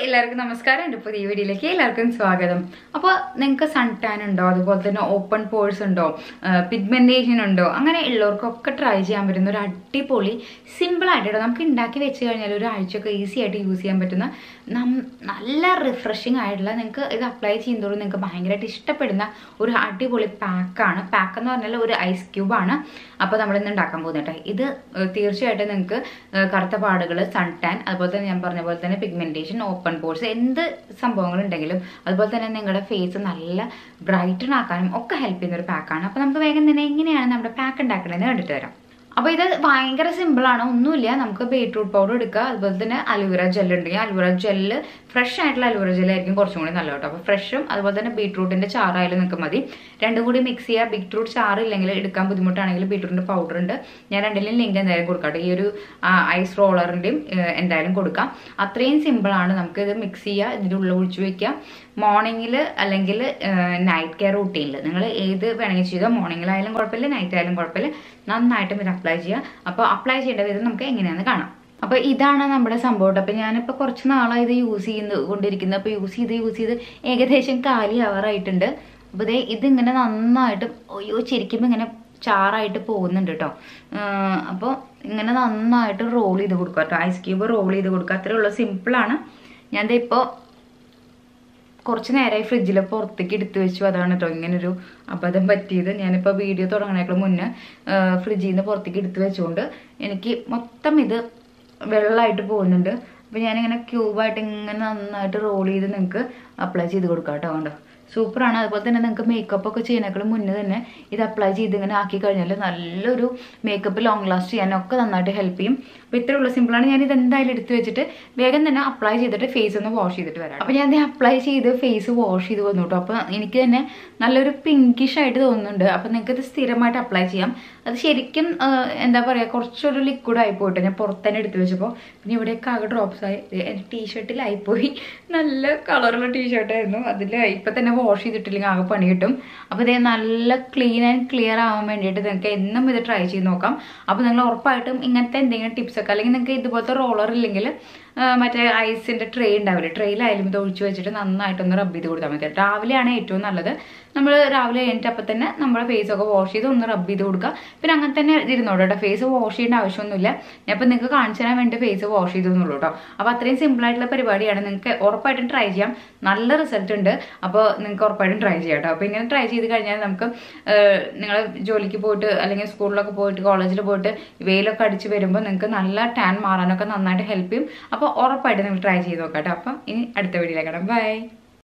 എല്ലാവർക്കും നമസ്കാരം എൻ്റെ പുതിയ വീഡിയോയിലേക്ക് എല്ലാവർക്കും സ്വാഗതം അപ്പോൾ നിങ്ങൾക്ക് സൺ ടാൻ ഉണ്ടോ അതുപോലെ തന്നെ ഓപ്പൺ പോഴ്സ് ഉണ്ടോ പിഗ്മെന്റേഷൻ ഉണ്ടോ അങ്ങനെ ഉള്ളവർക്കൊക്കെ ട്രൈ ചെയ്യാൻ പറ്റുന്ന ഒരു അടിപൊളി സിമ്പിൾ ആയിട്ട് നമുക്ക് ഉണ്ടാക്കി വെച്ച് കഴിഞ്ഞാൽ ഒരു ആഴ്ചയൊക്കെ ഈസി ആയിട്ട് യൂസ് ചെയ്യാൻ പറ്റുന്ന നം- നല്ല റിഫ്രഷിങ് ആയിട്ടുള്ള നിങ്ങൾക്ക് ഇത് അപ്ലൈ ചെയ്യുന്നതോറും നിങ്ങൾക്ക് ഭയങ്കരമായിട്ട് ഇഷ്ടപ്പെടുന്ന ഒരു അടിപൊളി പാക്കാണ് പാക്ക് എന്ന് പറഞ്ഞാൽ ഒരു ഐസ് ക്യൂബാണ് അപ്പോൾ നമ്മൾ ഇന്ന് ഉണ്ടാക്കാൻ പോകുന്നത് കേട്ടോ ഇത് ഏഹ്, തീർച്ചയായിട്ടും നിങ്ങൾക്ക് ഏഹ്, കറുത്ത പാടുകൾ സൺ ടാൻ അതുപോലെ തന്നെ ഞാൻ പറഞ്ഞ പോലെ തന്നെ പിഗ്മെന്റേഷൻ ഓപ്പൺ പോർട്സ് എന്ത് സംഭവങ്ങളുണ്ടെങ്കിലും അതുപോലെ തന്നെ നിങ്ങളുടെ ഫേസ് നല്ല ബ്രൈറ്റൺ ആക്കാനും ഒക്കെ ഹെൽപ്പ് ചെയ്യുന്ന ഒരു പാക്കാണ് അപ്പോൾ നമുക്ക് വേഗം തന്നെ എങ്ങനെയാണ് നമ്മുടെ പാക്ക് ഉണ്ടാക്കണമെന്ന് കണ്ടിട്ട് വരാം അപ്പോൾ ഇത് ഭയങ്കര സിമ്പിളാണ് ഒന്നുമില്ല നമുക്ക് ബീട്രൂട്ട് പൗഡർ എടുക്കുക അതുപോലെ തന്നെ അലുവര ജെൽ ഉണ്ടെങ്കിൽ അലുവര ജെല്ല് ഫ്രഷ് ആയിട്ടുള്ള അലുവര ജെല്ലായിരിക്കും കുറച്ചും കൂടി നല്ല കേട്ടോ അപ്പോൾ ഫ്രഷും അതുപോലെ തന്നെ ബീട്രൂട്ടിന്റെ ചാറായാലും നിങ്ങൾക്ക് മതി രണ്ടും കൂടി മിക്സ് ചെയ്യുക ബീട്രൂട്ട് ചാറ് ഇല്ലെങ്കിൽ എടുക്കാൻ ബുദ്ധിമുട്ടാണെങ്കിൽ ബീട്രൂട്ടിന്റെ പൗഡർ ഉണ്ട് ഞാൻ രണ്ടിലും ലിങ്ക് എന്തായാലും കൊടുക്കാം കേട്ടോ. ഈ ഒരു ഐസ് റോളറിന്റെയും എന്തായാലും കൊടുക്കാം അത്രയും സിമ്പിളാണ് നമുക്ക് ഇത് മിക്സ് ചെയ്യുക ഇതിൻ്റെ ഉള്ളിൽ ഒഴിച്ചു വെക്കുക മോർണിംഗിൽ അല്ലെങ്കിൽ നൈറ്റ് കെയർ റൂട്ടീനിൽ നിങ്ങൾ ഏത് വേണമെങ്കിൽ ചെയ്താൽ മോർണിംഗിലായാലും കുഴപ്പമില്ല നൈറ്റ് ആയാലും കുഴപ്പമില്ല നന്നായിട്ടും ഇത് അപ്ലൈ ചെയ്യുക അപ്പോൾ അപ്ലൈ ചെയ്യേണ്ട വിധം നമുക്ക് എങ്ങനെയാണെന്ന് കാണാം അപ്പോൾ ഇതാണ് നമ്മുടെ സംഭവം ട്ടോ. അപ്പോൾ ഞാനിപ്പോൾ കുറച്ച് നാളായി ഇത് യൂസ് ചെയ്യുന്ന കൊണ്ടിരിക്കുന്നത് അപ്പോൾ യൂസ് ചെയ്ത് യൂസ് ചെയ്ത് ഏകദേശം കാലി ആവാറായിട്ടുണ്ട് അപ്പോൾ ഇതേ ഇതിങ്ങനെ നന്നായിട്ട് അയ്യോ ചിരിക്കുമ്പോൾ ഇങ്ങനെ ചാറായിട്ട് പോകുന്നുണ്ട് കേട്ടോ അപ്പോൾ ഇങ്ങനെ നന്നായിട്ട് റോൾ ചെയ്ത് കൊടുക്കുക കേട്ടോ ഐസ് ക്യൂബ് റോൾ ചെയ്ത് കൊടുക്കുക അത്രേ ഉള്ളൂ സിമ്പിളാണ് ഞാനിത് ഇപ്പോൾ കുറച്ച് നേരമായി ഫ്രിഡ്ജിൽ പുറത്തേക്ക് എടുത്തു വെച്ചു അതാണ് കേട്ടോ ഇങ്ങനൊരു അബദ്ധം പറ്റിയത് ഞാനിപ്പോൾ വീഡിയോ തുടങ്ങണേക്കാൾ മുന്നേ ഫ്രിഡ്ജിൽ നിന്ന് പുറത്തേക്ക് എടുത്തു വെച്ചുകൊണ്ട് എനിക്ക് മൊത്തം ഇത് വെള്ളമായിട്ട് പോകുന്നുണ്ട് അപ്പോൾ ഞാനിങ്ങനെ ക്യൂബായിട്ട് ഇങ്ങനെ നന്നായിട്ട് റോൾ ചെയ്ത് നിങ്ങൾക്ക് അപ്ലൈ ചെയ്ത് കൊടുക്കാം കേട്ടോ കണ്ടോ സൂപ്പറാണ് അതുപോലെ തന്നെ നിങ്ങൾക്ക് മേക്കപ്പ് ഒക്കെ ചെയ്യുന്നേക്കാളും മുന്നേ തന്നെ ഇത് അപ്ലൈ ചെയ്ത് ഇങ്ങനെ ആക്കി കഴിഞ്ഞാൽ നല്ലൊരു മേക്കപ്പ് ലോങ് ലാസ്റ്റ് ചെയ്യാനൊക്കെ നന്നായിട്ട് ഹെൽപ്പ് ചെയ്യും അപ്പോൾ ഇത്രയുള്ള സിമ്പിളാണ് ഞാൻ ഇത് എന്തായാലും എടുത്ത് വെച്ചിട്ട് വേഗം തന്നെ അപ്ലൈ ചെയ്തിട്ട് ഫേസ് ഒന്ന് വാഷ് ചെയ്തിട്ട് വരാം അപ്പോൾ ഞാൻ അപ്ലൈ ചെയ്ത് ഫേസ് വാഷ് ചെയ്ത് വന്നു കേട്ടോ അപ്പോൾ എനിക്ക് തന്നെ നല്ലൊരു പിങ്കിഷ് ആയിട്ട് തോന്നുന്നുണ്ട് അപ്പോൾ നിങ്ങൾക്ക് ഇത് സ്ഥിരമായിട്ട് അപ്ലൈ ചെയ്യാം അത് ശരിക്കും ആ, എന്താ പറയുക കുറച്ചൊരു ലിക്വിഡ് ആയി പോയിട്ട് ഞാൻ പുറത്ത് തന്നെ എടുത്ത് വെച്ചപ്പോൾ പിന്നെ ഇവിടെയൊക്കെ ആകെ ഡ്രോപ്സ് ആയി എൻ്റെ ടീഷർട്ടിലായിപ്പോയി നല്ല കളറുള്ള ടീഷർട്ടായിരുന്നു അതിൽ ഇപ്പം തന്നെ വാഷ് ചെയ്തിട്ടില്ലെങ്കിൽ ആകെ പണി കിട്ടും അപ്പോൾ ഇത് നല്ല ക്ലീൻ ആൻഡ് ക്ലിയർ ആവാൻ വേണ്ടിയിട്ട് നിങ്ങൾക്ക് എന്നും ഇത് ട്രൈ ചെയ്ത് നോക്കാം അപ്പോൾ നിങ്ങൾ ഉറപ്പായിട്ടും ഇങ്ങനത്തെ എന്തെങ്കിലും ടിപ്സ് ഒക്കെ അല്ലെങ്കിൽ നിങ്ങൾക്ക് ഇതുപോലത്തെ റോളർ ഇല്ലെങ്കിൽ ആ, മറ്റേ ഐസിൻ്റെ ട്രേ ഉണ്ടാവില്ലേ ട്രേയിലായാലും ഇത് ഒഴിച്ച് വെച്ചിട്ട് നന്നായിട്ടൊന്ന് റബ്ബ് ചെയ്ത് കൊടുത്താൽ മതി രാവിലെയാണ് ഏറ്റവും നല്ലത് നമ്മൾ രാവിലെ കഴിഞ്ഞിട്ട് അപ്പം തന്നെ നമ്മുടെ ഫേസ് ഒക്കെ വാഷ് ചെയ്ത് ഒന്ന് റബ്ബ് ചെയ്ത് കൊടുക്കുക പിന്നെ അങ്ങനെ തന്നെ ഇരുന്നോട്ടോ കേട്ടോ ഫേസ് വാഷ് ചെയ്യേണ്ട ആവശ്യമൊന്നുമില്ല ഞാൻ ഇപ്പം നിങ്ങൾക്ക് കാണിച്ചു തരാൻ വേണ്ടി ഫേസ് വാഷ് ചെയ്തെന്നുള്ളൂ കേട്ടോ അപ്പോൾ അത്രയും സിമ്പിൾ ആയിട്ടുള്ള പരിപാടിയാണ് നിങ്ങൾക്ക് ഉറപ്പായിട്ടും ട്രൈ ചെയ്യാം നല്ല റിസൾട്ട് ഉണ്ട് അപ്പോൾ നിങ്ങൾക്ക് ഉറപ്പായിട്ടും ട്രൈ ചെയ്യാം കേട്ടോ അപ്പോൾ ഇങ്ങനെ ട്രൈ ചെയ്ത് കഴിഞ്ഞാൽ നമുക്ക് നിങ്ങൾ ജോലിക്ക് പോയിട്ട് അല്ലെങ്കിൽ സ്കൂളിലൊക്കെ പോയിട്ട് കോളേജിൽ പോയിട്ട് വെയിലൊക്കെ അടിച്ച് വരുമ്പോൾ നിങ്ങൾക്ക് നല്ല ടാൻ മാറാനൊക്കെ നന്നായിട്ട് ഹെൽപ്പ് ചെയ്യും അപ്പോൾ ഉറപ്പായിട്ട് നിങ്ങൾ ട്രൈ ചെയ്ത് നോക്കാം കേട്ടോ അപ്പോൾ ഇനി അടുത്ത വീഡിയോയിലേക്കാണ് ബൈ